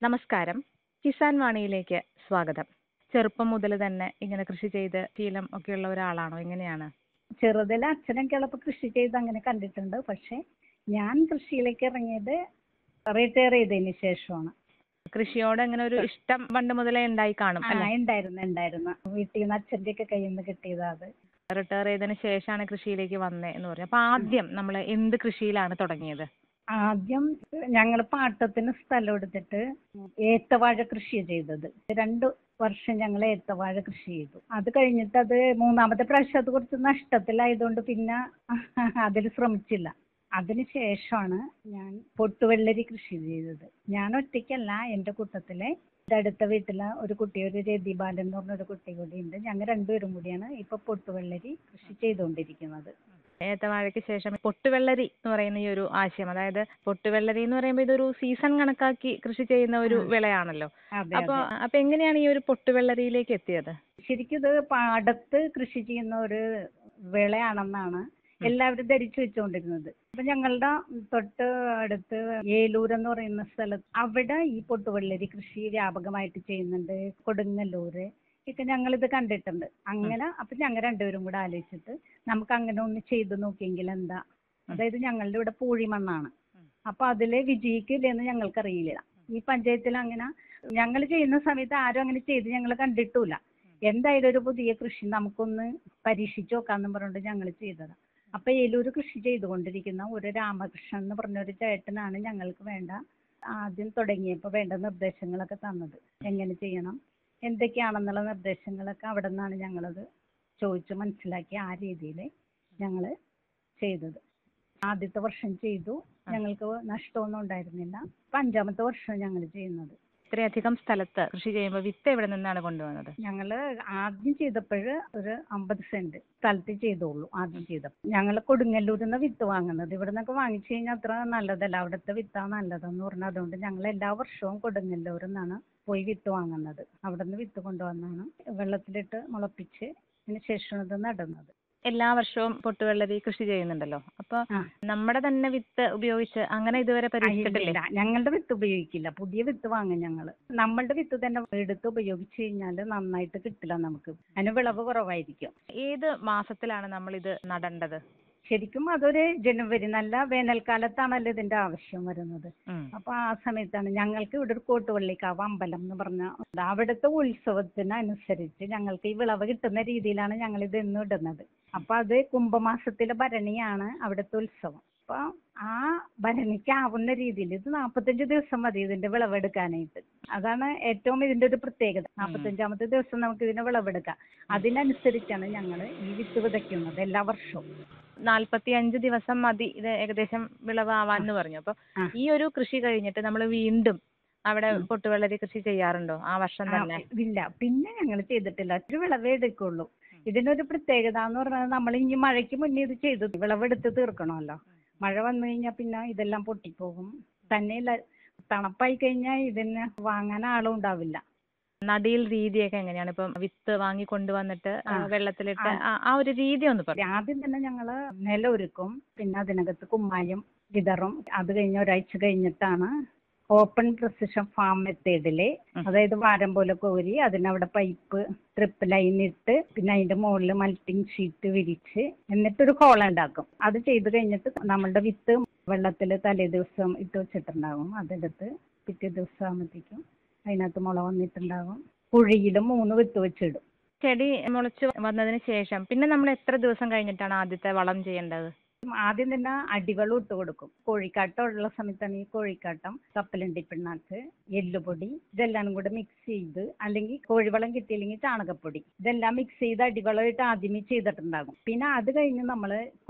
നമസ്കാരം കിസാൻ വാണിയിലേക്ക് സ്വാഗതം ചെറുപ്പം മുതൽ തന്നെ ഇങ്ങനെ കൃഷി ചെയ്ത് ശീലം ഒക്കെയുള്ള ഒരാളാണോ എങ്ങനെയാണ് ചെറുതിൽ അച്ഛനൊക്കെ ഉള്ളപ്പോൾ കൃഷി ചെയ്ത് അങ്ങനെ കണ്ടിട്ടുണ്ട് പക്ഷെ ഞാൻ കൃഷിയിലേക്ക് ഇറങ്ങിയത് റിട്ടയർ ചെയ്തതിന് ശേഷമാണ് കൃഷിയോട് അങ്ങനെ ഒരു ഇഷ്ടം പണ്ട് മുതലേ ഉണ്ടായി കാണും ആ അല്ലെ ഉണ്ടായിരുന്നു ഉണ്ടായിരുന്നു വീട്ടിൽ നിന്ന് അച്ഛൻ്റെ ഒക്കെ കയ്യിൽ നിന്ന് കിട്ടിയതാ അത് റിട്ടയർ ചെയ്തതിന് ശേഷമാണ് കൃഷിയിലേക്ക് വന്നേ എന്ന് പറഞ്ഞു അപ്പൊ ആദ്യം നമ്മൾ എന്ത് കൃഷിയിലാണ് തുടങ്ങിയത് ആദ്യം ഞങ്ങൾ പാട്ടത്തിന് സ്ഥലം എടുത്തിട്ട് ഏത്തവാഴ കൃഷി ചെയ്തത് രണ്ട് വർഷം ഞങ്ങൾ ഏത്തവാഴ കൃഷി ചെയ്തു അത് കഴിഞ്ഞിട്ട് അത് മൂന്നാമത്തെ പ്രാവശ്യം അത് കുറച്ച് നഷ്ടത്തിലായതുകൊണ്ട് പിന്നെ അതിൽ ശ്രമിച്ചില്ല അതിന് ശേഷമാണ് ഞാൻ പൊട്ടുവെള്ളരി കൃഷി ചെയ്തത് ഞാൻ ഒറ്റയ്ക്കല്ല എൻ്റെ കൂട്ടത്തിലെ എൻ്റെ അടുത്ത വീട്ടിലെ ഒരു കുട്ടി ഒരു രതി ബാലൻ എന്ന് പറഞ്ഞ ഒരു കുട്ടി കൂടി ഉണ്ട് ഞങ്ങൾ രണ്ടുപേരും കൂടിയാണ് ഇപ്പൊ പൊട്ടുവെള്ളരി കൃഷി ചെയ്തുകൊണ്ടിരിക്കുന്നത് ഏത്തവാഴയ്ക്ക് ശേഷം പൊട്ടുവെള്ളരി എന്ന് പറയുന്ന ഈ ഒരു ആശയം അതായത് പൊട്ടുവെള്ളരി എന്ന് പറയുമ്പോൾ ഇതൊരു സീസൺ കണക്കാക്കി കൃഷി ചെയ്യുന്ന ഒരു വിളയാണല്ലോ അതെ അപ്പൊ അതെ അപ്പൊ എങ്ങനെയാണ് ഈ ഒരു പൊട്ടുവെള്ളരിയിലേക്ക് എത്തിയത് ശരിക്കും ഇത് പാടത്ത് കൃഷി ചെയ്യുന്ന ഒരു വിളയാണെന്നാണ് എല്ലാവരും ധരിച്ചു വെച്ചുകൊണ്ടിരുന്നത് അപ്പൊ ഞങ്ങളുടെ തൊട്ട് അടുത്ത് ഏലൂർ എന്ന് പറയുന്ന സ്ഥലത്ത് അവിടെ ഈ പൊട്ടുവെള്ളരി കൃഷി വ്യാപകമായിട്ട് ചെയ്യുന്നുണ്ട് കൊടുങ്ങല്ലൂര് ഒക്കെ ഞങ്ങളിത് കണ്ടിട്ടുണ്ട് അങ്ങനെ അപ്പൊ ഞങ്ങൾ രണ്ടുപേരും കൂടെ ആലോചിച്ചിട്ട് നമുക്ക് അങ്ങനെ ഒന്ന് ചെയ്തു നോക്കിയെങ്കിൽ എന്താ അതായത് ഞങ്ങളുടെ ഇവിടെ പൂഴി മണ്ണാണ് അപ്പൊ അതില് വിജയിക്കില്ലെന്ന് ഞങ്ങൾക്കറിയില്ല ഈ പഞ്ചായത്തിൽ അങ്ങനെ ഞങ്ങൾ ചെയ്യുന്ന സമയത്ത് ആരും അങ്ങനെ ചെയ്ത് ഞങ്ങൾ കണ്ടിട്ടില്ല എന്തായാലും ഒരു പുതിയ കൃഷി നമുക്കൊന്ന് പരീക്ഷിച്ച് നോക്കാന്നും പറഞ്ഞുകൊണ്ട് ഞങ്ങൾ ചെയ്തതാണ് അപ്പൊ ഏലൂര് കൃഷി ചെയ്തുകൊണ്ടിരിക്കുന്ന ഒരു രാമകൃഷ്ണൻ എന്ന് പറഞ്ഞ ഒരു ചേട്ടനാണ് ഞങ്ങൾക്ക് വേണ്ട ആദ്യം തുടങ്ങിയപ്പോൾ വേണ്ട നിർദ്ദേശങ്ങളൊക്കെ തന്നത് എങ്ങനെ ചെയ്യണം എന്തൊക്കെയാണെന്നുള്ള നിർദ്ദേശങ്ങളൊക്കെ അവിടെ നിന്നാണ് ഞങ്ങളത് ചോദിച്ച് മനസ്സിലാക്കി ആ രീതിയിൽ ഞങ്ങൾ ചെയ്തത് ആദ്യത്തെ വർഷം ചെയ്തു ഞങ്ങൾക്ക് നഷ്ടമൊന്നും ഉണ്ടായിരുന്നില്ല ഇപ്പം അഞ്ചാമത്തെ വർഷം ഞങ്ങൾ ചെയ്യുന്നത് ഇത്രയധികം സ്ഥലത്ത് കൃഷി ചെയ്യുമ്പോൾ വിത്ത് എവിടെ നിന്നാണ് കൊണ്ടുവന്നത് ഞങ്ങൾ ആദ്യം ചെയ്തപ്പോൾ ഒരു അമ്പത് സെന്റ് സ്ഥലത്ത് ചെയ്തോളൂ ആദ്യം ചെയ്തപ്പോൾ ഞങ്ങൾ കൊടുങ്ങല്ലൂരിൽ നിന്ന് വിത്ത് വാങ്ങുന്നത് ഇവിടെ നിന്നൊക്കെ വാങ്ങിച്ചു കഴിഞ്ഞാൽ അത്ര നല്ലതല്ല അവിടുത്തെ വിത്താണ് നല്ലതെന്ന് പറഞ്ഞാൽ അതുകൊണ്ട് ഞങ്ങൾ എല്ലാ വർഷവും കൊടുങ്ങല്ലൂരിൽ നിന്നാണ് പോയി വിത്ത് വാങ്ങുന്നത് അവിടെ നിന്ന് വിത്ത് കൊണ്ടുവന്നാണ് വെള്ളത്തിലിട്ട് മുളപ്പിച്ച് അതിന് ശേഷമാണ് ഇത് നടുന്നത് എല്ലാ വർഷവും പൊട്ടുവെള്ളരി കൃഷി ചെയ്യുന്നുണ്ടല്ലോ അപ്പൊ ആ. നമ്മുടെ തന്നെ വിത്ത് ഉപയോഗിച്ച് അങ്ങനെ ഇതുവരെ പരീക്ഷിച്ചിട്ടില്ലേ ഇല്ല, ഞങ്ങളുടെ വിത്ത് ഉപയോഗിക്കില്ല പുതിയ വിത്ത് വാങ്ങും ഞങ്ങൾ നമ്മളുടെ വിത്ത് തന്നെ എടുത്ത് ഉപയോഗിച്ച് കഴിഞ്ഞാൽ നന്നായിട്ട് കിട്ടില്ല നമുക്ക് അതിന് വിളവ് കുറവായിരിക്കും ഏത് മാസത്തിലാണ് നമ്മൾ ഇത് നടേണ്ടത് ശരിക്കും അതൊരു ജനുവരി നല്ല വേനൽക്കാലത്താണല്ലോ ഇതിന്റെ ആവശ്യം വരുന്നത് ഉം. അപ്പൊ ആ സമയത്താണ് ഞങ്ങൾക്ക് ഇവിടെ ഒരു കോട്ടുപള്ളിക്കാവ് അമ്പലം എന്ന് പറഞ്ഞ അവിടുത്തെ ഉത്സവത്തിനനുസരിച്ച് ഞങ്ങൾക്ക് ഈ വിളവ് കിട്ടുന്ന രീതിയിലാണ് ഞങ്ങൾ ഇത് എന്നും ഇടുന്നത് അപ്പൊ അത് കുംഭമാസത്തിലെ ഭരണിയാണ് അവിടുത്തെ ഉത്സവം അപ്പൊ ആ ഭരണിക്കാവുന്ന രീതിയിൽ ഇത് നാൽപ്പത്തഞ്ച് ദിവസം മതി ഇതിന്റെ വിളവെടുക്കാനായിട്ട് അതാണ് ഏറ്റവും ഇതിന്റെ ഒരു പ്രത്യേകത നാൽപ്പത്തഞ്ചാമത്തെ ദിവസം നമുക്ക് ഇതിന്റെ വിളവെടുക്കാം അതിനനുസരിച്ചാണ് ഞങ്ങൾ ഈ വിത്ത് വിതയ്ക്കുന്നത് എല്ലാ വർഷവും നാല്പത്തി അഞ്ച് ദിവസം മതി ഇത് ഏകദേശം വിളവാവാന്ന് പറഞ്ഞു അപ്പൊ ആ. ഈ ഒരു കൃഷി കഴിഞ്ഞിട്ട് നമ്മൾ വീണ്ടും അവിടെ പൊട്ടുവെള്ളരി കൃഷി ചെയ്യാറുണ്ടോ ആ വർഷം ആ, തന്നെ ഇല്ല പിന്നെ ഞങ്ങൾ ചെയ്തിട്ടില്ല ഒരു വിളവേ എടുക്കുള്ളൂ ഇതിനൊരു പ്രത്യേകത എന്ന് പറഞ്ഞാൽ നമ്മൾ ഇനി മഴയ്ക്ക് മുന്നേ ഇത് ചെയ്തു വിളവെടുത്ത് തീർക്കണമല്ലോ മഴ വന്നു കഴിഞ്ഞാൽ പിന്നെ ഇതെല്ലാം പൊട്ടിപ്പോകും തന്നെയല്ല തണുപ്പായി കഴിഞ്ഞാൽ ഇതിന് വാങ്ങാൻ ആളും ഉണ്ടാവില്ല നടിയിൽ രീതിയൊക്കെ എങ്ങനെയാണ് ഇപ്പം വിത്ത് വാങ്ങി കൊണ്ടുവന്നിട്ട് ആ, ആ. വെള്ളത്തിലിട്ട് ആ. ആ- ആ ഒരു രീതി ഒന്ന് പറ ആദ്യം തന്നെ ഞങ്ങൾ നിലമൊരുക്കും പിന്നെ അതിനകത്ത് കുമ്മായം വിതറും അത് കഴിഞ്ഞ് ഒരാഴ്ച കഴിഞ്ഞിട്ടാണ് ഓപ്പൺ പ്രസിഷൻ ഫാം മെത്തേഡില് ഉം. അതായത് വാരം പോലെ കോരി അതിനവിടെ പൈപ്പ് ട്രിപ്പ് ലൈൻ ഇട്ട് പിന്നെ അതിന്റെ മുകളിൽ മൾട്ടിങ് ഷീറ്റ് വിരിച്ച് എന്നിട്ടൊരു ഹോൾ ഉണ്ടാക്കും അത് ചെയ്ത് കഴിഞ്ഞിട്ട് നമ്മളുടെ വിത്ത് വെള്ളത്തിൽ തലേ ദിവസം ഇട്ട് വെച്ചിട്ടുണ്ടാകും അതെടുത്ത് പിറ്റേ ദിവസം ആകുമ്പോഴത്തേക്കും അതിനകത്ത് മുള വന്നിട്ടുണ്ടാകും കുഴിയിൽ മൂന്ന് വിത്ത് വെച്ചിടും ചെടി മുളച്ച് വന്നതിന് ശേഷം പിന്നെ നമ്മൾ എത്ര ദിവസം കഴിഞ്ഞിട്ടാണ് ആദ്യത്തെ വളം ചെയ്യേണ്ടത് ആദ്യം തന്നെ അടിവളം ഇട്ട് കൊടുക്കും കോഴിക്കാട്ടം ഉള്ള സമയത്താണ് ഈ കോഴിക്കാട്ടം കപ്പലണ്ടി പിണ്ണാക്ക് എല്ലുപൊടി ഇതെല്ലാം കൂടെ മിക്സ് ചെയ്ത് അല്ലെങ്കിൽ കോഴിവളം കിട്ടിയില്ലെങ്കിൽ ചാണകപ്പൊടി ഇതെല്ലാം മിക്സ് ചെയ്ത് അടിവളം ഇട്ട് ആദ്യമേ ചെയ്തിട്ടുണ്ടാകും പിന്നെ അത് കഴിഞ്ഞ് നമ്മൾ